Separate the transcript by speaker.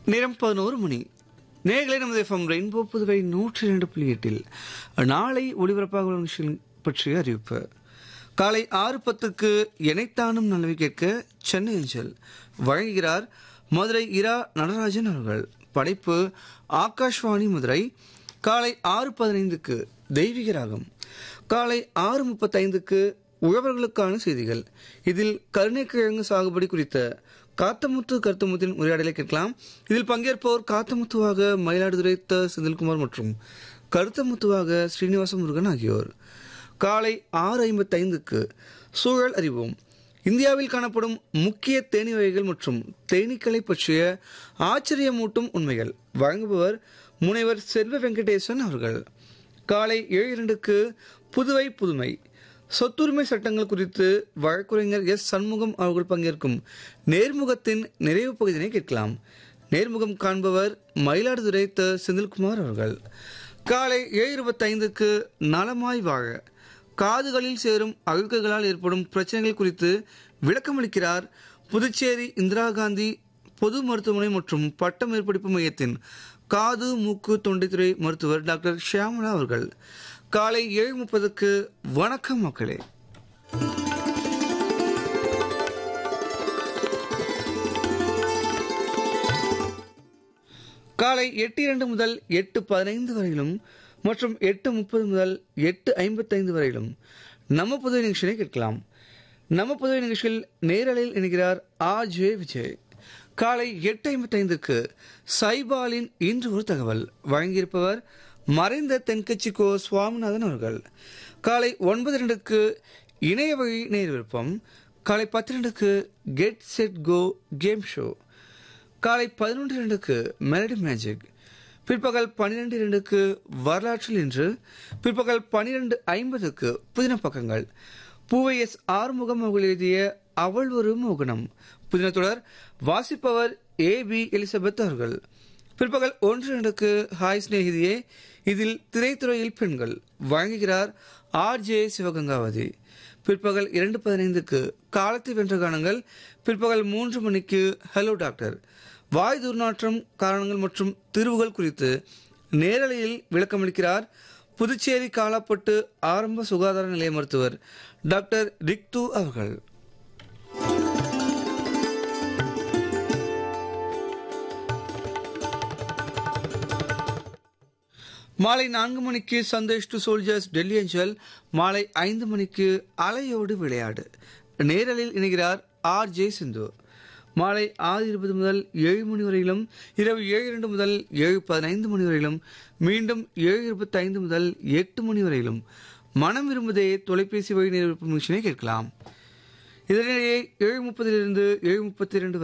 Speaker 1: நேரம் பதினோரு மணி நேர்களை நமது எஃப்எம் ரெயின்போ புதுவை நூற்றி இரண்டு புள்ளி எட்டில் நாளை ஒளிபரப்பாக உள்ள நிகழ்ச்சிகள் பற்றிய அறிவிப்பு காலை ஆறு பத்துக்கு இணைத்தானும் நல்லவை கேட்க சென்னை அஞ்சல் வழங்குகிறார் மதுரை இரா நடராஜன் அவர்கள் படைப்பு ஆகாஷ்வாணி மதுரை காலை ஆறு பதினைந்துக்கு தெய்வீக ராகம் காலை ஆறு முப்பத்தைந்துக்கு உழவர்களுக்கான செய்திகள் இதில் கருணைக்கிழங்கு சாகுபடி குறித்த காத்தமுத்து கருத்தமுத்தின் உரையாடலை கேட்கலாம் இதில் பங்கேற்போர் காத்தமுத்துவாக மயிலாடுதுறை த செந்தில்குமார் மற்றும் கருத்தமுத்துவாக ஸ்ரீனிவாச முருகன் ஆகியோர் காலை ஆறு ஐம்பத்தைந்துக்கு சூழல் அறிவோம் இந்தியாவில் காணப்படும் முக்கிய தேனீ வகைகள் மற்றும் தேனீக்களை பற்றிய ஆச்சரியமூட்டும் உண்மைகள் வழங்குபவர் முனைவர் செல்வ வெங்கடேசன் அவர்கள் காலை ஏழு இரண்டுக்கு புதுவை புதுமை சொத்துரிமை சட்டங்கள் குறித்து வழக்குரைஞர் எஸ் சண்முகம் அவர்கள் பங்கேற்கும் நேர்முகத்தின் நிறைவு பகுதியினை கேட்கலாம் நேர்முகம் காண்பவர் மயிலாடுதுறை த செந்தில்குமார் அவர்கள் காலை ஏழு இருபத்தைந்துக்கு நலமாய் வாழ காதுகளில் சேரும் அழுக்குகளால் ஏற்படும் பிரச்சனைகள் குறித்து விளக்கமளிக்கிறார் புதுச்சேரி இந்திரா காந்தி பொது மருத்துவமனை மற்றும் பட்ட மேற்படிப்பு மையத்தின் காது மூக்கு தொண்டைத்துறை மருத்துவர் டாக்டர் ஷியாமலா அவர்கள் காலை ஏழு முப்பதுக்கு வணக்கம் மக்களே காலை எட்டு இரண்டு முதல் எட்டு பதினைந்து வரையிலும் மற்றும் எட்டு முப்பது முதல் எட்டு ஐம்பத்தைந்து வரையிலும் நம்ம புதுவை நிகழ்ச்சியை கேட்கலாம் நம்ம புதுவை நிகழ்ச்சியில் நேரலில் இணைகிறார் ஆர் ஜே விஜய் காலை எட்டு ஐம்பத்தைந்துக்கு சைபாலின் இன்று ஒரு தகவல் வழங்கியிருப்பவர் மறைந்த தென்கட்சி கோ சுவாமிநாதன் அவர்கள் காலை ஒன்பது ரெண்டுக்கு இணைய வழி நேர் விருப்பம் காலை பத்து ரெண்டுக்கு get set go game show காலை பதினொன்று இரண்டுக்கு மெலடி மேஜிக் பிற்பகல் பன்னிரெண்டு இரண்டுக்கு வரலாற்றில் இன்று பிற்பகல் பன்னிரெண்டு ஐம்பதுக்கு புதின பக்கங்கள் பூவை எஸ் ஆறுமுகம் அவர்கள் எழுதிய அவள் ஒரு மோகனம் புதினத்தொடர் வாசிப்பவர் ஏ பி எலிசபெத் அவர்கள் பிற்பகல் ஒன்று இரண்டுக்கு ஹாய் சிநேகிதியே இதில் திரைத்துறையில் பெண்கள் வழங்குகிறார் ஆர் ஜே சிவகங்காவதி பிற்பகல் இரண்டு பதினைந்துக்கு காலத்தை வென்ற கானங்கள் பிற்பகல் மூன்று மணிக்கு ஹலோ டாக்டர் வாய் துர்நாற்றம் காரணங்கள் மற்றும் தீர்வுகள் குறித்து நேரலையில் விளக்கமளிக்கிறார் புதுச்சேரி காலாப்பட்டு ஆரம்ப சுகாதார நிலைய மருத்துவர் டாக்டர் ரிக்து அவர்கள் மாலை நான்கு மணிக்கு சந்தோஷ் டு சோல்ஜர்ஸ் டெல்லி அஞ்சல் மாலை ஐந்து மணிக்கு அலையோடு விளையாடு நேரலில் இணைகிறார் ஆர் ஜே சிந்து மாலை ஆறு இருபது முதல் ஏழு மணி வரையிலும் இரவு ஏழு இரண்டு முதல் ஏழு பதினைந்து மணி வரையிலும் மீண்டும் ஏழு இருபத்தி ஐந்து முதல் எட்டு மணி வரையிலும் மனம் விரும்புதே தொலைபேசி வழி நேர்விப்பு நிகழ்ச்சியை கேட்கலாம் இதனிடையே ஏழு முப்பதிலிருந்து ஏழு முப்பத்தி இரண்டு